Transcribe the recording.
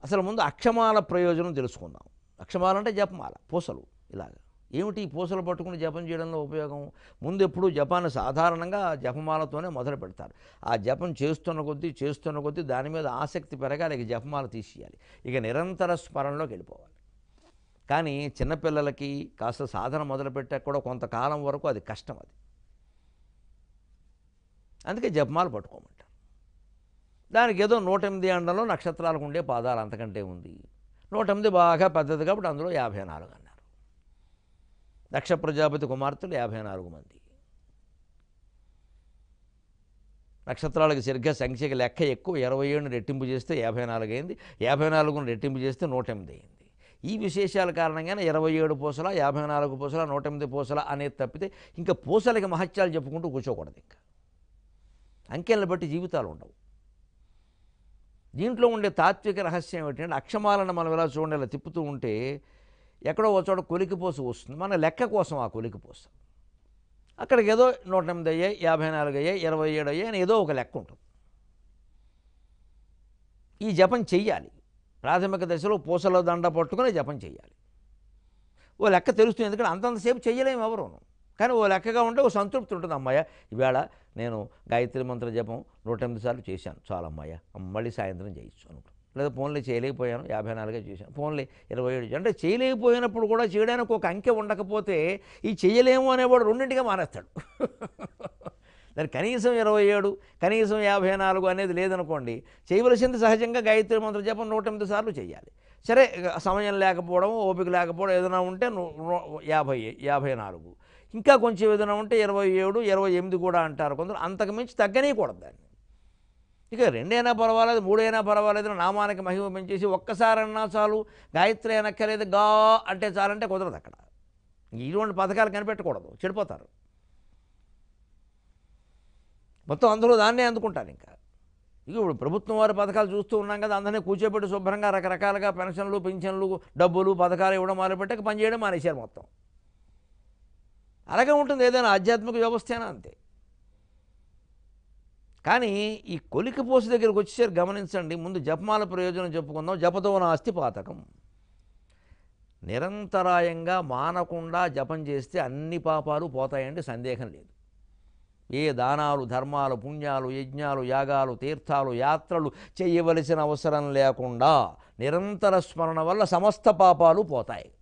అసలు ముందు అక్షమాల ప్రయోజనం తెలుసుకుందాం అక్షమాల అంటే జపమాల పూసలు ఇలాగ ఏమిటి ఈ పూసలు పట్టుకుని జపం చేయడంలో ఉపయోగం ముందు ఎప్పుడు జపాన్ని సాధారణంగా జపమాలతోనే మొదలు పెడతారు ఆ జపం చేస్తున్న కొద్దీ చేస్తున్న కొద్దీ దాని మీద ఆసక్తి పెరగాలి ఇక జపమాల తీసేయాలి ఇక నిరంతర స్మరణలోకి వెళ్ళిపోవాలి కానీ చిన్నపిల్లలకి కాస్త సాధన మొదలుపెట్టాక కూడా కొంతకాలం వరకు అది కష్టం అది అందుకే జపమాల పట్టుకోమంటారు దానికి ఏదో నూట ఎనిమిది అండంలో నక్షత్రాలకు ఉండే పాదాలు అంతకంటే ఉంది నూట ఎనిమిది బాగా పెద్దది కాబట్టి అందులో యాభై నాలుగు అన్నారు దక్ష ప్రజాపతి కుమార్తెలు యాభై నాలుగు మంది నక్షత్రాలకు సరిగ్గా సంఖ్యకి లెక్క ఎక్కువ ఇరవై ఏడుని రెట్టింపు చేస్తే యాభై నాలుగు అయింది యాభై నాలుగును రెట్టింపు చేస్తే నూట ఎనిమిది అయింది ఈ విశేషాల కారణంగానే ఇరవై ఏడు పూసల యాభై నాలుగు పూసల నూట ఎనిమిది పూసల అనేది తప్పితే ఇంకా పూసలకి మహత్యాలు చెప్పుకుంటూ కూర్చోకూడదు ఇంకా అంకెలను బట్టి జీవితాలు ఉండవు దీంట్లో ఉండే తాత్విక రహస్యం ఏమిటంటే అక్షమాలను మనం ఇలా చూడండి ఇలా తిప్పుతూ ఉంటే ఎక్కడో ఒక చోట కొలికిపోసు వస్తుంది మన లెక్క కోసం ఆ కొలికిపోస అక్కడికి ఏదో నూట ఎనిమిది అయ్యాయి యాభై నాలుగు అయ్యాయి ఇరవై ఏడు అయ్యాయి అని ఏదో ఒక లెక్క ఉంటుంది ఈ జపం చెయ్యాలి ప్రాథమిక దశలో పూసల దండ పట్టుకుని జపం చెయ్యాలి ఓ లెక్క తెలుస్తుంది ఎందుకంటే అంతంతసేపు చెయ్యలేము ఎవరును కానీ ఓ లెక్కగా ఉంటే ఓ సంతృప్తి ఉంటుంది అమ్మాయ ఈవేళ నేను గాయత్రి మంత్ర జపం నూట ఎనిమిది సార్లు చేశాను చాలు అమ్మాయ మళ్ళీ సాయంత్రం చేయొచ్చు అనుకో లేదా ఫోన్లే చేయలేకపోయాను యాభై నాలుగే చేశాను ఫోన్లే ఇరవై ఏడు అంటే చేయలేకపోయినప్పుడు కూడా చేయడానికి ఒక అంకె ఉండకపోతే ఈ చేయలేము అనేవాడు రెండింటిగా మానేస్తాడు దాని కనీసం ఇరవై ఏడు కనీసం యాభై నాలుగు అనేది లేదనుకోండి చేయవలసింది సహజంగా గాయత్రి మంత్ర జపం నూట ఎనిమిది సార్లు చేయాలి సరే ఇక సమయం లేకపోవడం ఓపిక లేకపోవడం ఏదైనా ఉంటే ను- ను- యాభై యాభై నాలుగు ఇంకా కొంచెం ఏదైనా ఉంటే ఇరవై ఏడు ఇరవై ఎనిమిది కూడా అంటారు కొందరు అంతకు మించి తగ్గనీయకూడదు దాన్ని ఇక రెండైనా పర్వాలేదు మూడైనా పర్వాలేదు నామానికి మహిమ పెంచేసి ఒక్కసారన్నా చాలు గాయత్రి అనక్కర్లేదు గా అంటే చాలంటే కుదరదు అక్కడ ఇటువంటి పథకాలు కనిపెట్టకూడదు చెడిపోతారు మొత్తం అందరూ దాన్నే అందుకుంటారు ఇంకా ఇక ఇప్పుడు ప్రభుత్వం వారి పథకాలు చూస్తూ ఉన్నాం కదా అందరినీ కూర్చోబెట్టి శుభ్రంగా రకరకాలుగా పెన్షన్లు పింఛన్లు డబ్బులు పథకాలు ఇవ్వడం మొదలుపెట్టాక పనిచేయడం మానేశారు మొత్తం అలాగే ఉంటుంది ఏదైనా ఆధ్యాత్మిక వ్యవస్థ అయినా అంతే కానీ ఈ కొలికి పోసు దగ్గరికి వచ్చేసరికి గమనించండి ముందు జపమాల ప్రయోజనం చెప్పుకుందాం జపతో నాస్తి పాతకం నిరంతరాయంగా మానకుండా జపం చేస్తే అన్ని పాపాలు పోతాయండి సందేహం లేదు ఏ దానాలు ధర్మాలు పుణ్యాలు యజ్ఞాలు యాగాలు తీర్థాలు యాత్రలు చేయవలసిన అవసరం లేకుండా నిరంతర స్మరణ వల్ల సమస్త పాపాలు పోతాయి